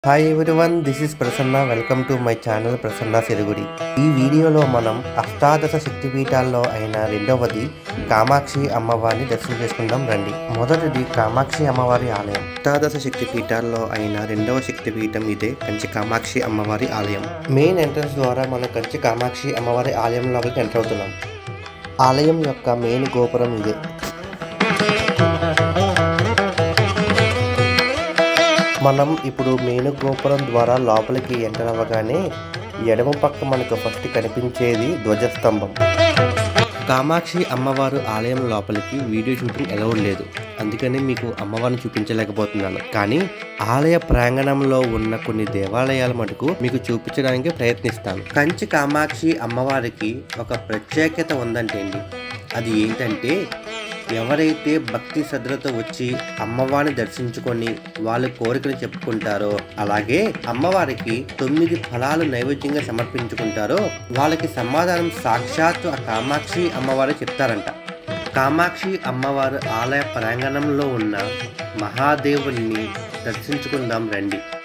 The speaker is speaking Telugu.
hi everyone this is Prasanna welcome to my channel Prasanna Sirugudi ఈ వీడియోలో మనం అష్టాదశ శక్తిపీఠాల్లో అయిన రెండవది కామాక్షి అమ్మవారిని దర్శనం చేసుకుందాం రండి మొదటిది కామాక్షి అమ్మవారి ఆలయం అష్టాదశ శక్తిపీఠాల్లో అయిన రెండవ శక్తిపీఠం ఇదే కంచి కామాక్షి అమ్మవారి ఆలయం మెయిన్ ఎంట్రన్స్ ద్వారా మనం కంచి కామాక్షి అమ్మవారి ఆలయం లోపలికి ఎంటర్ అవుతున్నాం ఆలయం యొక్క మెయిన్ గోపురం ఇదే మనం ఇప్పుడు మెయిన్ గోపురం ద్వారా లోపలికి ఎంటర్ అవ్వగానే ఎడమ పక్క మనకు ఫస్ట్ కనిపించేది ధ్వజస్తంభం కామాక్షి అమ్మవారు ఆలయం లోపలికి వీడియో షూటింగ్ ఎలౌడ్ లేదు అందుకని మీకు అమ్మవారిని చూపించలేకపోతున్నాను కానీ ఆలయ ప్రాంగణంలో ఉన్న కొన్ని దేవాలయాల మటుకు మీకు చూపించడానికి ప్రయత్నిస్తాను కంచి కామాక్షి అమ్మవారికి ఒక ప్రత్యేకత ఉందంటేండి అది ఏంటంటే ఎవరైతే భక్తి శ్రద్ధలతో వచ్చి అమ్మవారిని దర్శించుకొని వాళ్ళ కోరికలు చెప్పుకుంటారో అలాగే అమ్మవారికి తొమ్మిది ఫలాలు నైవేద్యంగా సమర్పించుకుంటారో వాళ్ళకి సమాధానం సాక్షాత్తు ఆ కామాక్షి అమ్మవారు చెప్తారంట కామాక్షి అమ్మవారు ఆలయ ప్రాంగణంలో ఉన్న మహాదేవుని దర్శించుకుందాం రండి